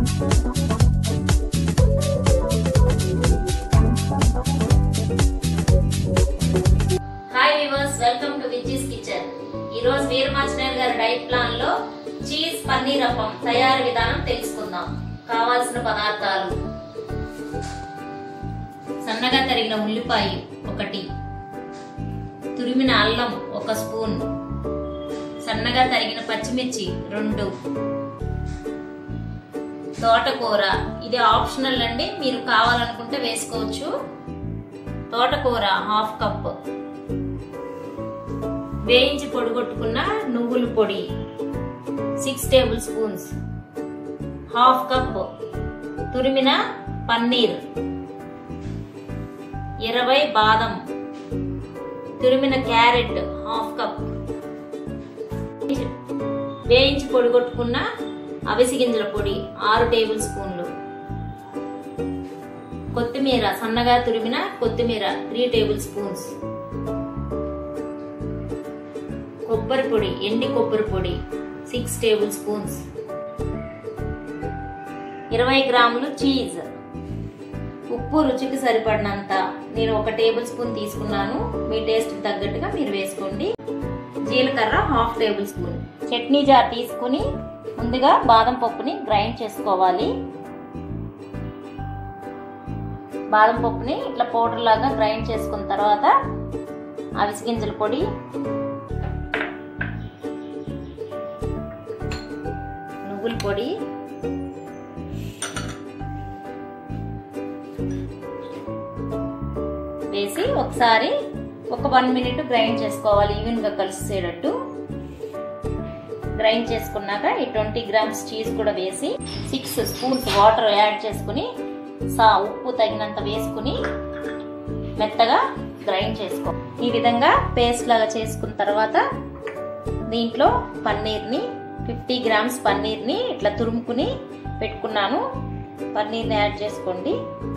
hi viewers welcome to Vijji's kitchen ఈ రోజు వీరమాచనేర్ గారి డైట్ ప్లాన్ లో చీజ్ పన్నీర్ అప్పం తయారీ విధానం తెలుసుకుందాం కావాల్సిన పదార్థాలు సన్నగా తరిగిన ఉల్లిపాయ ఒకటి తురిమిన అల్లం ఒక స్పూన్ సన్నగా తరిగిన పచ్చిమిర్చి రెండు తోటకూర ఇది ఆప్షనల్ అండి మీరు కావాలనుకుంటే వేసుకోవచ్చు తోటకూర హాఫ్ కప్ వేయించి పొడిగొట్టుకున్న నువ్వుల పొడి six tablespoons half cup తురిమిన పన్నీర్ ఇరవై బాదం తురిమిన క్యారెట్ హాఫ్ కప్ వేయించి పొడిగొట్టుకున్న అవిసి గింజల పొడి ఆరు టేబుల్ స్పూన్లు కొత్తిమీర సన్నగా తురిమిన కొత్తిమీర త్రీ టేబుల్ స్పూన్స్ కొబ్బరి పొడి ఎండి కొబ్బరి పొడి సిక్స్ టేబుల్ స్పూన్స్ ఇరవై గ్రాములు చీజ్ ఉప్పు రుచికి సరిపడినంత నేను ఒక టేబుల్ స్పూన్ తీసుకున్నాను మీ టేస్ట్ తగ్గట్టుగా మీరు వేసుకోండి జీలకర్ర half tablespoon chutney jar తీసుకుని ముందుగా బాదం పప్పుని గ్రైండ్ చేసుకోవాలి బాదం పప్పుని ఇట్లా పౌడర్ లాగా గ్రైండ్ చేసుకున్న తర్వాత అవిసి గింజల పొడి నువ్వుల పొడి వేసి ఒకసారి ఒక వన్ మినిట్ గ్రైండ్ చేసుకోవాలి ఈవెన్గా కలిసేటట్టు గ్రైండ్ చేసుకున్నాక ఈ ట్వంటీ గ్రామ్స్ చీజ్ కూడా వేసి సిక్స్ స్పూన్స్ వాటర్ యాడ్ చేసుకుని సా ఉప్పు తగినంత వేసుకుని మెత్తగా గ్రైండ్ చేసుకో ఈ విధంగా పేస్ట్ లాగా చేసుకున్న తర్వాత దీంట్లో పన్నీర్ని ఫిఫ్టీ గ్రామ్స్ పన్నీర్ని ఇట్లా తురుముకుని పెట్టుకున్నాను పన్నీర్ని యాడ్ చేసుకోండి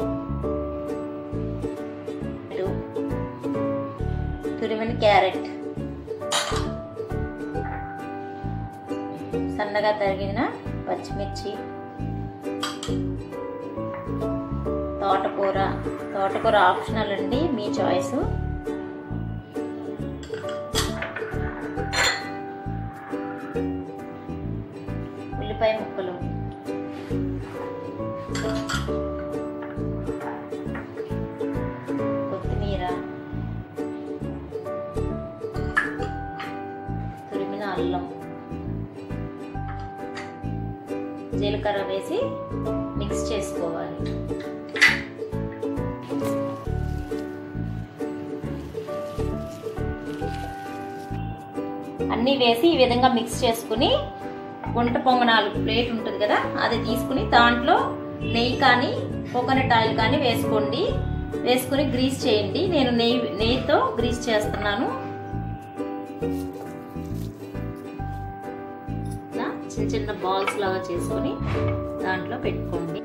తురిమిన క్యారెట్ సన్నగా తరిగిన పచ్చిమిర్చి తోటకూర తోటకూర ఆప్షనల్ అండి మీ చాయిస్ ఉల్లిపాయ ముక్కలు కొత్తిమీర తురిమిన అల్లం జీలకర్ర వేసి మిక్స్ చేసుకోవాలి అన్నీ వేసి ఈ విధంగా మిక్స్ చేసుకుని గుంట పొంగనాలు ప్లేట్ ఉంటుంది కదా అది తీసుకుని దాంట్లో నెయ్యి కానీ కోకోనట్ ఆయిల్ కానీ వేసుకోండి వేసుకుని గ్రీస్ చేయండి నేను నెయ్యి నెయ్యితో గ్రీస్ చేస్తున్నాను చిన్న చిన్న బాల్స్ లాగా చేసుకొని దాంట్లో పెట్టుకోండి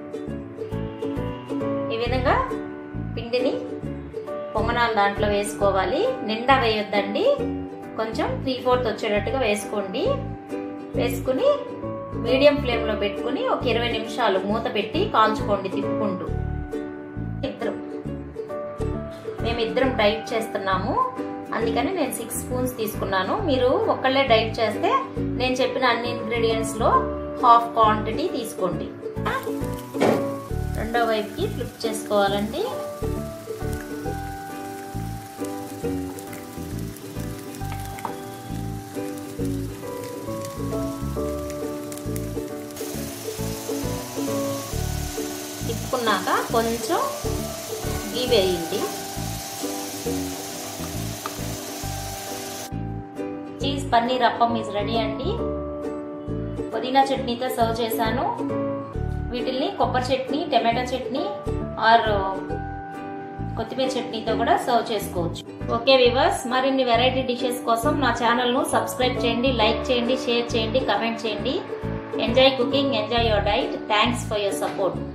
ఈ విధంగా పిండిని పొంగనాలు దాంట్లో వేసుకోవాలి నిండా వేయొద్దండి కొంచెం త్రీ ఫోర్త్ వచ్చేటట్టుగా వేసుకోండి వేసుకుని మీడియం ఫ్లేమ్లో పెట్టుకుని ఒక ఇరవై నిమిషాలు మూత పెట్టి కాల్చుకోండి తిప్పుకుంటూ ఇద్దరం మేమిద్దరం డైట్ చేస్తున్నాము అందుకని నేను సిక్స్ స్పూన్స్ తీసుకున్నాను మీరు ఒక్కళ్ళే డైట్ చేస్తే నేను చెప్పిన అన్ని ఇంగ్రీడియంట్స్లో హాఫ్ క్వాంటిటీ తీసుకోండి రెండో వైపుకి ఫ్లిప్ చేసుకోవాలండి తిప్పుకున్నాక కొంచెం గీ వేయండి cheese paneer appam is ready అండి పుదీనా చట్నీతో సర్వ్ చేశాను వీటిల్ని కొబ్బరి చట్నీ టమాటో చట్నీ ఆర్ కొత్తిమీర చట్నీతో కూడా సర్వ్ చేసుకోవచ్చు ఓకే వివర్స్ మరిన్ని వెరైటీ డిషెస్ కోసం నా ఛానల్ను సబ్స్క్రైబ్ చేయండి లైక్ చేయండి షేర్ చేయండి కమెంట్ చేయండి enjoy cooking enjoy your diet thanks for your support